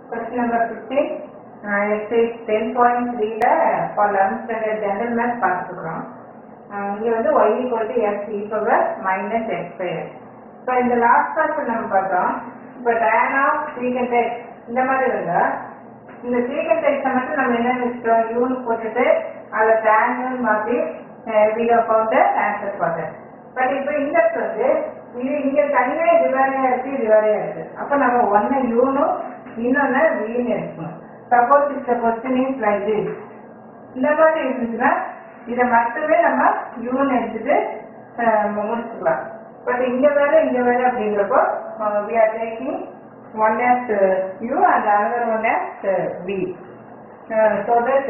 Question number 15, uh, exercise 10.3ல for 11th standard general math பார்த்துக்கிறோம் இங்க வந்து y equal to x e power minus x square. இப்போ இந்த last part நம்ம பார்த்தோம் இப்போ tan of secant x இந்த மாதிரி இருந்தா இந்த secant x -அ மட்டும் நம்ம என்ன வச்சுட்டோம் யூன்னு போட்டுட்டு அதை tan ன்னு மாத்தி we have found the answer for that. But இப்போ இந்த வந்து இது இங்க தனியா இது வேறையா இருக்கு இது வேறையா இருக்கு அப்ப நம்ம ஒன்னு யூனும் இன்னொன்னு வீன்னு எடுக்கணும் சப்போஸ் இந்த கொஸ்டின் இஸ் லைக் திஸ் இந்த மாதிரி இருந்துச்சுன்னா இதை மட்டுமே நம்ம யூன்னு எடுத்துட்டு அஹ், முடிச்சுக்கலாம் பட் இங்க வேற இங்க வேற அப்படிங்கிறப்போ we are taking one as u and another one as v so that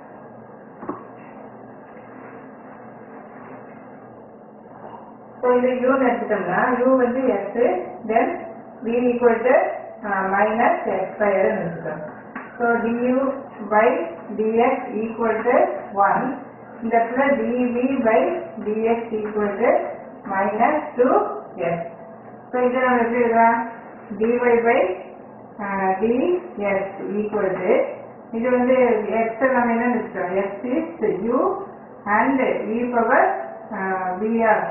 so இது யூன்னு எடுத்துட்டோம்னா யூ வந்து x then v equal to minus x ஸ்கொயர்னு எடுத்துட்டோம் so du by dx equal to one இந்த இடத்துல dv by dx equal to minus two x so இதை நம்ம எப்படி எழுதலாம் dy by dx equal to இது வந்து எக்ஸ் நம்ம என்ன எடுத்துட்டோம் x is u and e power பிஆர்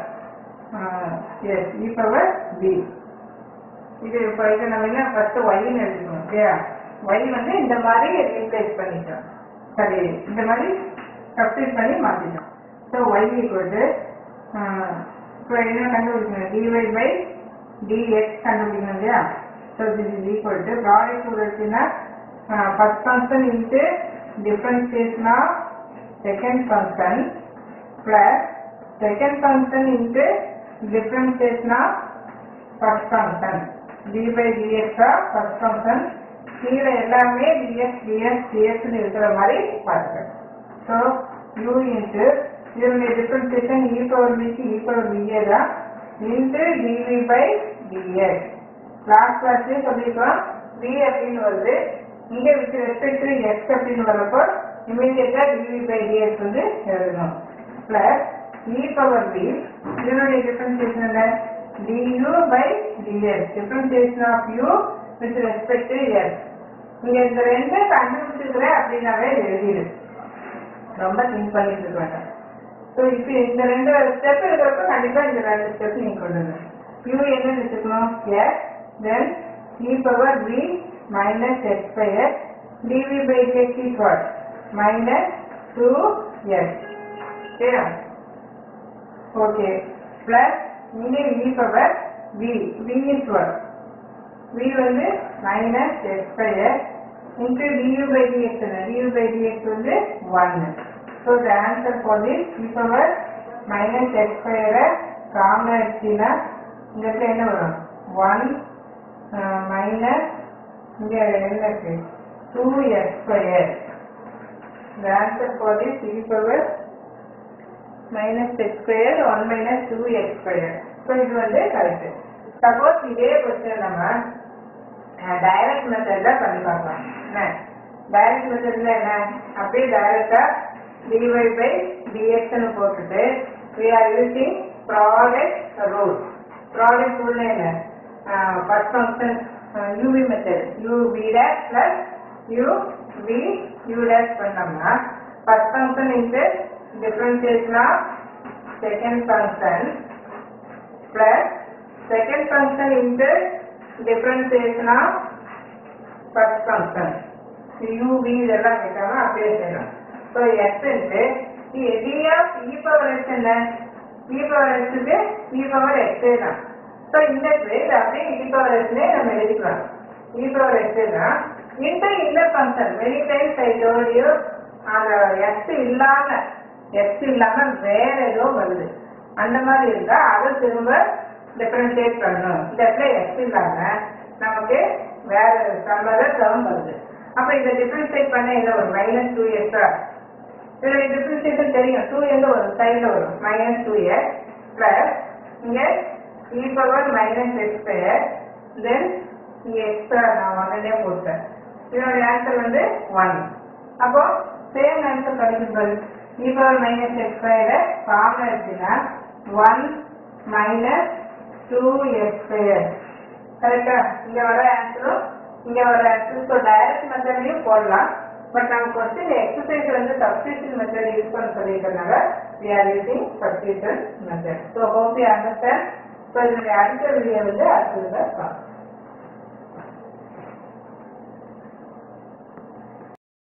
எஸ் இ பவர் பி இது இப்போ இதை நம்ம என்ன ஃபர்ஸ்ட் ஒய்ன்னு எழுதிக்கணும் இல்லையா ஒய் வந்து இந்த மாதிரி ரீப்ளேஸ் பண்ணிட்டோம் சரி இந்த மாதிரி சப்ஸ்டிட் பண்ணி மாற்றிட்டோம் ஸோ ஒய் ஈக்குவல் டு இப்போ என்ன கண்டுபிடிக்கணும் டிஒய் பை டிஎக்ஸ் கண்டுபிடிக்கணும் இல்லையா so this is equal to product கூட இருக்குன்னா first function into differentiation of second function plus second function into differentiation of first function d by dx of first function கீழே எல்லாமே dx dx dx னு இருக்கிற மாதிரி பார்க்கிறேன் ஸோ u இன்ட்டு இதனுடைய differentiation e power b க்கு e power b தான் into dv by dx last கிளாஸ்லேயே சொல்லியிருக்கோம் v அப்படின்னு வருது இங்க வித் ரெஸ்பெக்ட் டு x அப்படின்னு வரப்போ இமீடியட்டா dv பை dx வந்து எழுதணும் பிளஸ் e பவர் b இதனுடைய டிஃபரன்சியேஷன் என்ன du by dx differentiation of u with respect to x இங்க இந்த ரெண்டு கண்டுபிடிச்சிருக்கிறேன் அப்படின்னாவே எழுதிடு ரொம்ப திங்க் பண்ணிட்டு இருக்க வேண்டாம் ஸோ இப்போ இந்த ரெண்டு ஸ்டெப் இருக்கிறப்ப கண்டிப்பா இந்த ரெண்டு ஸ்டெப் நீங்க கொண்டு வரணும் u என்ன வச்சுக்கணும் x then e power b minus x square dv by dx equal minus two x சரியா ஓகே பிளஸ் இங்கே e power v v is one v வந்து minus x square into du by dx du by dx வந்து one so the answer for this e power minus x ஸ்கொயரை common எடுத்தீங்கன்னா இந்த இடத்துல என்ன வரும் ஒன் மைனஸ் இங்கே என்ன இருக்கு two x square the answer for this e power minus x square 1 minus 2x square so இது வந்து கரெக்ட் சப்போஸ் இதே கொஸ்டின் நம்ம டைரக்ட் மெத்தட்ல பண்ணி பார்க்கலாம் என்ன டைரக்ட் மெத்தட்ல என்ன அப்படியே டைரக்டா dy by dx னு போட்டுட்டு we are using product rule product rule என்ன first function uv method uv dash plus u v u dash பண்ணோம்னா first function into differentiation of second function plus second function into differentiation of first function u v இதெல்லாம் வைக்காம அப்படியே செய்யணும் so x into d of e power x என்ன e power எக்ஸுக்கு e power எக்ஸே தான் so இந்த place அப்படியே e power எக்ஸ்னே நம்ம எழுதிக்கலாம் இ பவர் எக்ஸே தான் இன்ட்டு இந்த function many times I told you அந்த எக்ஸ் இல்லாம எக்ஸ் இல்லாம வேற ஏதோ வருது அந்த மாதிரி இருந்தா அதை திரும்ப டிஃபரன்ஷியேட் பண்ணணும் இந்த இடத்துல எக்ஸ் இல்லாம நமக்கு வேற சம்பள டேர்ம் வருது அப்ப இதை டிஃபரன்ஷியேட் பண்ண என்ன வரும் மைனஸ் டூ எக்ஸா இதுல டிஃபரன்ஷியேஷன் தெரியும் டூ எங்க வரும் சைட்ல வரும் மைனஸ் டூ எக்ஸ் பிளஸ் இங்க e power minus x square then இங்க எக்ஸ்ட்ரா நான் ஒன்னே போட்டேன் இதோட ஆன்சர் வந்து ஒன் அப்போ சேம் ஆன்சர் கிடைக்கும் பாரு e பவர் மைனஸ் எக்ஸ் ஸ்கொயரை காமன் எடுத்தீங்கன்னா one minus two x square கரெக்டா இங்க வர ஆன்சரும் இங்க ஒரு ஸோ டைரக்ட் மெத்தட்லயும் போடலாம் பட் நமக்கு வந்து இந்த எக்ஸசைஸ் வந்து சப்ஸ்டியூஷன் மெத்தட் யூஸ் பண்ண சொல்லியிருக்கனால we are using substitution method so hope you understand so இதனுடைய அடுத்த வீடியோ வந்து அடுத்ததுல பார்க்கலாம்